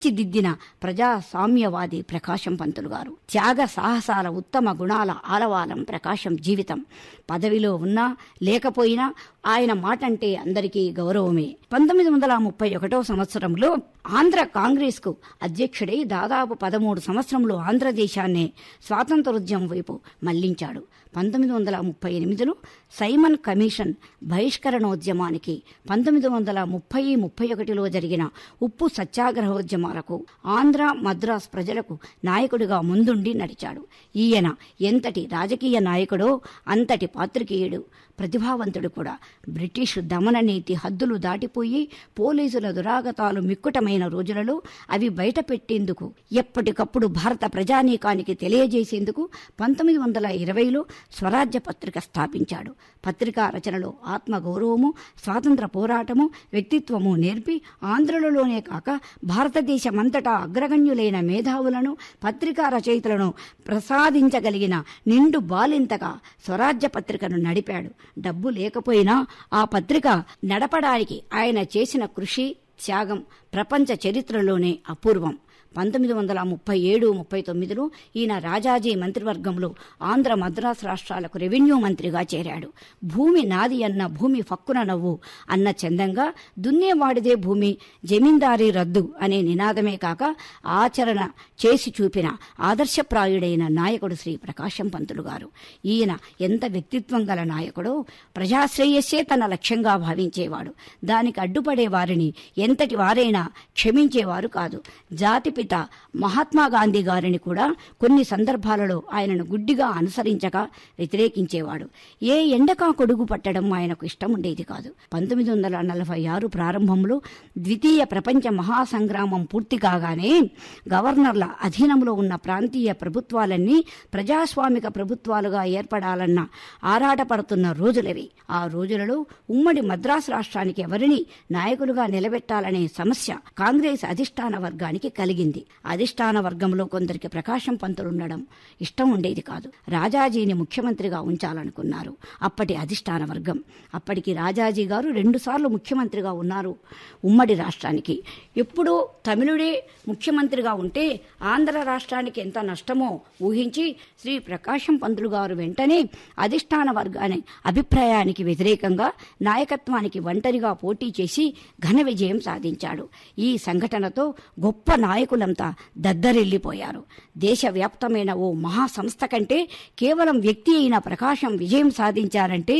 తీర్చిదిద్దిన ప్రజాస్వామ్యవాది ప్రకాశం పంతులు గారు త్యాగ సాహసాల ఉత్తమ గుణాల ఆలవాలం ప్రకాశం జీవితం పదవిలో ఉన్నా లేకపోయినా ఆయన మాట అంటే అందరికీ గౌరవమే పంతొమ్మిది వందల ముప్పై ఒకటో సంవత్సరంలో ఆంధ్ర కాంగ్రెస్ కు అధ్యక్షుడై దాదాపు పదమూడు సంవత్సరంలో ఆంధ్రదేశాన్ని స్వాతంత్రోద్యమం వైపు మళ్లించాడు పంతొమ్మిది వందల ముప్పై ఎనిమిదిలో సైమన్ కమిషన్ బహిష్కరణోద్యమానికి పంతొమ్మిది వందల ముప్పై ముప్పై ఒకటిలో జరిగిన ఉప్పు సత్యాగ్రహోద్యమాలకు ఆంధ్ర మద్రాస్ ప్రజలకు నాయకుడిగా ముందుండి నడిచాడు ఈయన ఎంతటి రాజకీయ నాయకుడో అంతటి పాత్రికేయుడు ప్రతిభావంతుడు కూడా బ్రిటిష్ దమన నీతి హద్దులు దాటిపోయి పోలీసుల దురాగతాలు మిక్కుటమైన రోజులలో అవి బయటపెట్టేందుకు ఎప్పటికప్పుడు భారత ప్రజానీకానికి తెలియజేసేందుకు పంతొమ్మిది వందల ఇరవైలో స్వరాజ్య పత్రిక స్థాపించాడు పత్రికా రచనలో ఆత్మగౌరవము స్వాతంత్ర పోరాటము వ్యక్తిత్వము నేర్పి ఆంధ్రులలోనే కాక భారతదేశమంతటా అగ్రగణ్యులైన మేధావులను పత్రికా రచయితలను ప్రసాదించగలిగిన నిండు బాలింతగా స్వరాజ్య పత్రికను నడిపాడు డబ్బు లేకపోయినా ఆ పత్రిక నడపడానికి ఆయన చేసిన కృషి త్యాగం ప్రపంచ చరిత్రలోనే అపూర్వం పంతొమ్మిది వందల ముప్పై ఏడు ముప్పై తొమ్మిదిలో ఈయన రాజాజీ మంత్రివర్గంలో ఆంధ్ర మద్రాసు రాష్ట్రాలకు రెవెన్యూ మంత్రిగా చేరాడు భూమి నాది అన్న భూమి ఫక్కున నవ్వు అన్న చందంగా దున్నేవాడిదే భూమి జమీందారీ రద్దు అనే నినాదమే కాక ఆచరణ చేసి చూపిన ఆదర్శప్రాయుడైన నాయకుడు శ్రీ ప్రకాశం పంతులు గారు ఈయన ఎంత వ్యక్తిత్వం గల నాయకుడో ప్రజాశ్రేయస్సే తన లక్ష్యంగా భావించేవాడు దానికి అడ్డుపడే వారిని ఎంతటి వారైనా క్షమించేవారు కాదు జాతిపిత మహాత్మా గాంధీ గారిని కూడా కొన్ని సందర్భాలలో ఆయనను గుడ్డిగా అనుసరించక వ్యతిరేకించేవాడు ఏ ఎండకా కొడుగు పట్టడం ఆయనకు ఇష్టం ఉండేది కాదు పంతొమ్మిది వందల నలభై ఆరు ప్రారంభంలో ద్వితీయ ప్రపంచ మహాసంగ్రామం పూర్తి కాగానే గవర్నర్ల అధీనంలో ఉన్న ప్రాంతీయ ప్రభుత్వాలన్నీ ప్రజాస్వామిక ప్రభుత్వాలుగా ఏర్పడాలన్న ఆరాటపడుతున్న రోజులవి ఆ రోజులలో ఉమ్మడి మద్రాసు రాష్ట్రానికి ఎవరిని నాయకులుగా నిలబెట్టాలనే సమస్య కాంగ్రెస్ అధిష్టాన వర్గానికి కలిగింది అధిష్టాన వర్గంలో కొందరికి ప్రకాశం పంతులుండడం ఇష్టం ఉండేది కాదు రాజాజీని ముఖ్యమంత్రిగా ఉంచాలనుకున్నారు అప్పటి అధిష్టాన వర్గం అప్పటికి రాజాజీ గారు రెండుసార్లు ముఖ్యమంత్రిగా ఉన్నారు ఉమ్మడి రాష్ట్రానికి ఎప్పుడూ తమిళుడే ముఖ్యమంత్రిగా ఉంటే ఆంధ్ర రాష్ట్రానికి ఎంత నష్టమో ఊహించి శ్రీ ప్రకాశం పంతులు గారు వెంటనే అధిష్టాన వర్గాని అభిప్రాయానికి వ్యతిరేకంగా నాయకత్వానికి ఒంటరిగా పోటీ చేసి ఘన విజయం సాధించాడు ఈ సంఘటనతో గొప్ప నాయకులంతా దద్దరిల్లిపోయారు దేశవ్యాప్తమైన ఓ మహాసంస్థ కంటే కేవలం వ్యక్తి అయిన ప్రకాశం విజయం సాధించారంటే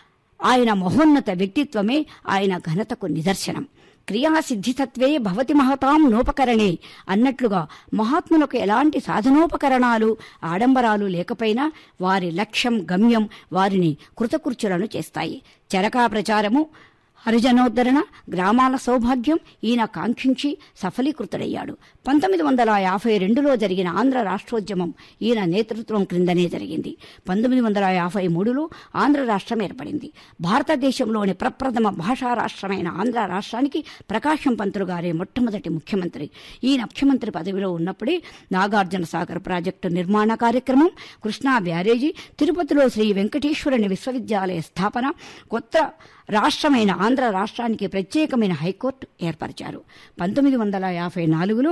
ఆయన మహోన్నత వ్యక్తిత్వమే ఆయన ఘనతకు నిదర్శనం క్రియాసిద్ధితత్వే భవతి మహతాం నోపకరణే అన్నట్లుగా మహాత్ములకు ఎలాంటి సాధనోపకరణాలు ఆడంబరాలు లేకపోయినా వారి లక్ష్యం గమ్యం వారిని కృతకృత్యులను చేస్తాయి చరకా ప్రచారము హరిజనోద్ధరణ గ్రామాల సౌభాగ్యం ఈయన కాంక్షించి సఫలీకృతుడయ్యాడు పంతొమ్మిది వందల యాభై రెండులో జరిగిన ఆంధ్ర రాష్ట్రోద్యమం ఈయన నేతృత్వం క్రిందనే జరిగింది పంతొమ్మిది వందల యాభై మూడులో ఆంధ్ర రాష్ట్రం ఏర్పడింది భారతదేశంలోని ప్రప్రథమ భాషా రాష్ట్రమైన ఆంధ్ర రాష్ట్రానికి ప్రకాశం పంతులు గారే మొట్టమొదటి ముఖ్యమంత్రి ఈయన ముఖ్యమంత్రి పదవిలో ఉన్నప్పుడే నాగార్జున సాగర్ ప్రాజెక్టు నిర్మాణ కార్యక్రమం కృష్ణా బ్యారేజీ తిరుపతిలో శ్రీ వెంకటేశ్వరుని విశ్వవిద్యాలయ స్థాపన కొత్త రాష్ట్రమైన ఆంధ్ర రాష్ట్రానికి ప్రత్యేకమైన హైకోర్టు ఏర్పరిచారు పంతొమ్మిది వందల యాభై నాలుగులో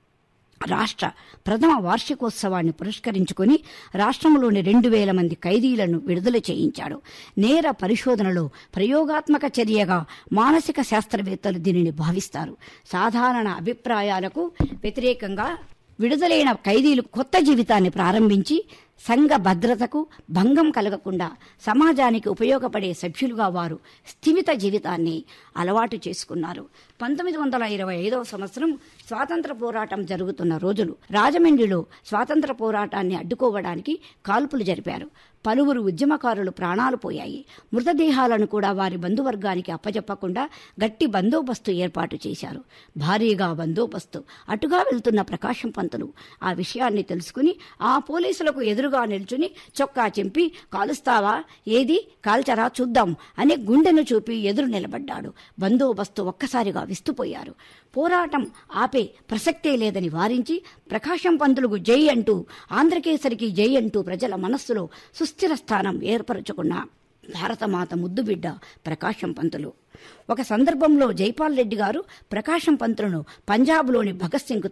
రాష్ట్ర ప్రథమ వార్షికోత్సవాన్ని పురస్కరించుకుని రాష్ట్రంలోని రెండు వేల మంది ఖైదీలను విడుదల చేయించాడు నేర పరిశోధనలో ప్రయోగాత్మక చర్యగా మానసిక శాస్త్రవేత్తలు దీనిని భావిస్తారు సాధారణ అభిప్రాయాలకు వ్యతిరేకంగా విడుదలైన ఖైదీలు కొత్త జీవితాన్ని ప్రారంభించి సంఘ భద్రతకు భంగం కలగకుండా సమాజానికి ఉపయోగపడే సభ్యులుగా వారు స్థిమిత జీవితాన్ని అలవాటు చేసుకున్నారు పంతొమ్మిది వందల ఇరవై ఐదవ సంవత్సరం స్వాతంత్ర పోరాటం జరుగుతున్న రోజులు రాజమండ్రిలో స్వాతంత్ర పోరాటాన్ని అడ్డుకోవడానికి కాల్పులు జరిపారు పలువురు ఉద్యమకారులు ప్రాణాలు పోయాయి మృతదేహాలను కూడా వారి బంధువర్గానికి అప్పజెప్పకుండా గట్టి బందోబస్తు ఏర్పాటు చేశారు భారీగా బందోబస్తు అటుగా వెళ్తున్న ప్రకాశం పంతులు ఆ విషయాన్ని తెలుసుకుని ఆ పోలీసులకు ఎదురుగా నిల్చుని చొక్కా చింపి కాలుస్తావా ఏది కాల్చరా చూద్దాం అని గుండెను చూపి ఎదురు నిలబడ్డాడు బందోబస్తు ఒక్కసారిగా విస్తుపోయారు పోరాటం ఆపే ప్రసక్తే లేదని వారించి ప్రకాశం పంతులకు జై అంటూ ఆంధ్రకేసరికి జై అంటూ ప్రజల మనస్సులో సుస్థిర స్థానం ఏర్పరచుకున్న భారతమాత ముద్దుబిడ్డ ప్రకాశం పంతులు ఒక సందర్భంలో జైపాల్ రెడ్డి గారు ప్రకాశం పంతులను పంజాబ్లోని భగత్ సింగ్